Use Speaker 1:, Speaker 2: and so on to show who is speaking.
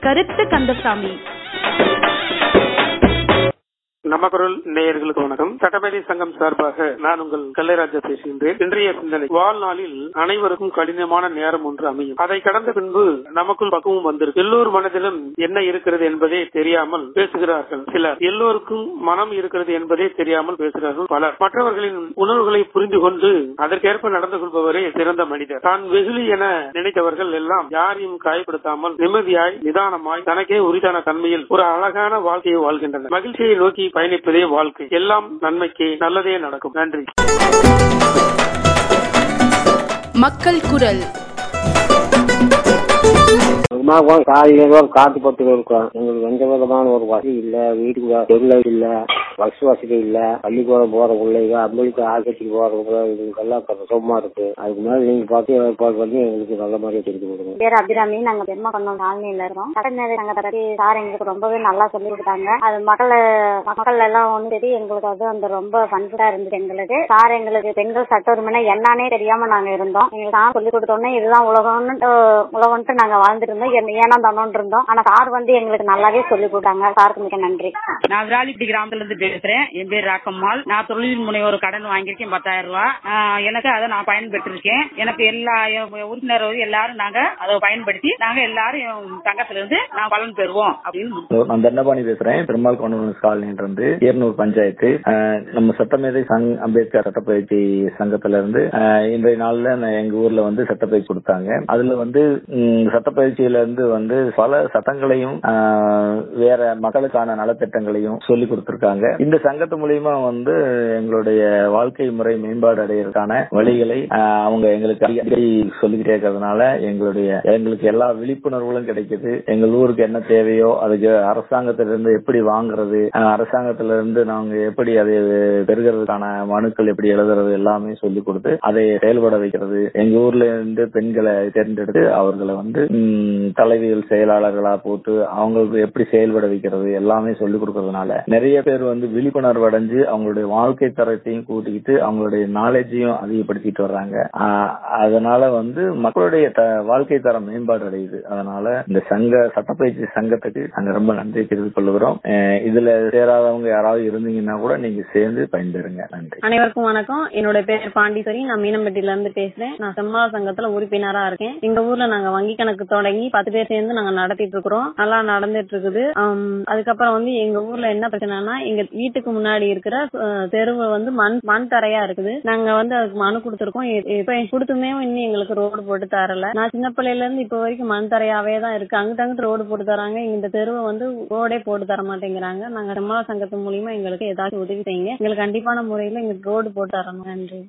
Speaker 1: கருத்து கந்தசாமி
Speaker 2: நமக்குரல் நேயர்களுக்கு வணக்கம் சட்டமேதை சங்கம் சார்பாக நான் உங்கள் கல்லைராஜா பேசுகின்றேன் இன்றைய சிந்தனை வாழ்நாளில் அனைவருக்கும் கடினமான நேரம் ஒன்று அமையும் அதை கடந்த பின்பு நமக்குள் பக்குவம் வந்திருக்கு எல்லோர் மனதிலும் என்ன இருக்கிறது என்பதே தெரியாமல் பேசுகிறார்கள் சிலர் எல்லோருக்கும் மனம் இருக்கிறது என்பதே தெரியாமல் பேசுகிறார்கள் பலர் மற்றவர்களின் உணர்வுகளை புரிந்து கொண்டு அதற்கேற்ப நடந்து கொள்பவரே சிறந்த மனிதர் தான் வெகுளி என நினைத்தவர்கள் எல்லாம் யாரையும் காயப்படுத்தாமல் நிம்மதியாய் நிதானமாய் தனக்கே உரித்தான தன்மையில் ஒரு அழகான வாழ்க்கையை வாழ்கின்றனர் மகிழ்ச்சியை நோக்கி பயணிப்பதே வாழ்க்கை எல்லாம் நன்மைக்கு நல்லதே நடக்கும் நன்றி
Speaker 1: மக்கள் குரல்
Speaker 3: சும்மா காலையில காத்து பட்டு இருக்கோம் எங்களுக்கு எந்த விதமான ஒரு வசதி இல்ல வீட்டுக்கு தெருல இல்ல பஸ் வசதி இல்ல பள்ளிக்கூடம் போற பிள்ளைங்க அம்பளுக்கு ஆக்கத்துக்கு போறவங்க இதுக்கெல்லாம் கஷ்டமா இருக்கு அதுக்கு மேல நீங்க பார்த்து ஏற்பாடு பண்ணி எங்களுக்கு நல்ல மாதிரியா தெரிஞ்சு கொடுங்க
Speaker 4: பேர் அபிராமி நாங்க பெருமா கொண்டோம் காலனியில இருக்கோம் சட்டமேதை சங்கத்தை பத்தி சார் எங்களுக்கு ரொம்பவே நல்லா சொல்லி கொடுத்தாங்க அது மக்கள் மக்கள் எல்லாம் ஒண்ணு சரி எங்களுக்கு அது அந்த ரொம்ப பண்புடா இருந்துச்சு எங்களுக்கு சார் எங்களுக்கு பெண்கள் சட்ட உரிமைனா என்னன்னே தெரியாம நாங்க இருந்தோம் எங்களுக்கு சார் சொல்லி கொடுத்தோன்னே இதுதான் உலகம்னு உலகம்ட்டு நாங்க வாழ்ந்துட்டு இருந்தோம் ஏன்னா தானோன்னு இருந்தோம் ஆனா சார் வந்து எங்களுக்கு நல்லாவே சொல்லி கொடுத்தாங்க சாருக்கு மிக்க நன்றி
Speaker 5: நான் விராலிப்பட்டி கிராமத்துல இருந்து பேசுறேன் என் பேர் ராக்கம்மாள் நான் தொழில் முனைவோர் கடன் வாங்கியிருக்கேன் பத்தாயிரம் ரூபாய் ஆஹ் எனக்கு அதை நான் பயன்பெற்றிருக்கேன் எனக்கு எல்லா உறுப்பினர் எல்லாரும் நாங்க அதை பயன்படுத்தி நாங்க எல்லாரும் சங்கத்துல இருந்து நான் பலன் பெறுவோம் அப்படின்னு
Speaker 6: நான் தண்டபாணி பேசுறேன் பெருமாள் கான்வென்ஸ் காலனில இருந்து ஏர்னூர் பஞ்சாயத்து ஆஹ் நம்ம சட்டமேதை சங் அம்பேத்கர் சட்டப்பயிற்சி சங்கத்துல இருந்து ஆஹ் இன்றைய நாள்ல நான் எங்க ஊர்ல வந்து சட்டப்பயிற்சி கொடுத்தாங்க அதுல வந்து ம், சட்டப்பயிற்சியில இருந்து வந்து பல சட்டங்களையும் ஆஹ், வேற மக்களுக்கான நலத்திட்டங்களையும் சொல்லி கொடுத்திருக்காங்க இந்த சங்கத்து மூலியமா வந்து எங்களுடைய வாழ்க்கை முறை மேம்பாடு அடையிறதுக்கான வழிகளை ஆஹ், அவங்க எங்களுக்கு அடிக்கடி சொல்லிக்கிட்டே இருக்கிறதுனால எங்களுடைய எங்களுக்கு எல்லா விழிப்புணர்வுகளும் கிடைக்குது எங்கள் ஊருக்கு என்ன தேவையோ அதுக்கு அரசாங்கத்திலிருந்து எப்படி வாங்குறது ஆஹ், அரசாங்கத்திலிருந்து நாங்க எப்படி அதை பெறுகிறதுக்கான மனுக்கள் எப்படி எழுதுறது எல்லாமே சொல்லி கொடுத்து அதை செயல்பட வைக்கிறது எங்க ஊர்ல இருந்து பெண்களை தேர்ந்தெடுத்து அவர்களை வந்து ம், தலைவியல் செயலாளர்களா போட்டு அவங்களுக்கு எப்படி செயல்பட வைக்கிறது எல்லாமே சொல்லி கொடுக்கறதுனால நிறைய பேர் வந்து விழிப்புணர்வு அடைஞ்சு அவங்களுடைய வாழ்க்கை தரத்தையும் கூட்டிக்கிட்டு அவங்களுடைய நாலேஜையும் அதிகப்படுத்திட்டு வர்றாங்க ஆஹ், அதனால வந்து மக்களுடைய த- வாழ்க்கை தரம் மேம்பாடு அடையுது அதனால இந்த சங்க சட்டப்பயிற்சி சங்கத்துக்கு நாங்க ரொம்ப நன்றி தெரிவித்துக் கொள்கிறோம் அஹ், இதுல சேராதவங்க யாராவது இருந்தீங்கன்னா கூட நீங்க சேர்ந்து பயன்பெறுங்க நன்றி
Speaker 7: அனைவருக்கும் வணக்கம் என்னோட பேர் பாண்டீஸ்வரி நான் மீனம்பட்டியில இருந்து பேசுறேன் நான் செம்மாள சங்கத்துல உறுப்பினரா இருக்கேன் எங்க ஊர்ல நாங்க வங்கி கணக்கு தொடங்கி பத்து பேர் சேர்ந்து நாங்க நடத்திட்டு இருக்கிறோம் நல்லா நடந்துட்டு இருக்குது ஆம், அதுக்கப்புறம் வந்து எங்க ஊர்ல என்ன பிரச்சனைனா எங்க வீட்டுக்கு முன்னாடி இருக்கிற அஹ், தெருவு வந்து மண் மண் தரையா இருக்குது நாங்க வந்து அதுக்கு மனு கொடுத்துருக்கோம் இ- இப்ப கொடுத்துமே இன்னும் எங்களுக்கு ரோடு போட்டு தரல நான் சின்ன பிள்ளையில இருந்து இப்ப வரைக்கும் மண் தரையாவே தான் இருக்கு அங்கிட்ட அங்கிட்டு ரோடு போட்டு தராங்க இந்த தெருவை வந்து ரோடே போட்டு தர மாட்டேங்கிறாங்க நாங்க செம்மாள சங்கத்து மூலியமா எங்களுக்கு ஏதாச்சும் உதவி செய்யுங்க எங்களுக்கு கண்டிப்பான முறையில எங்களுக்கு ரோடு போட்டு தரணும் நன்றி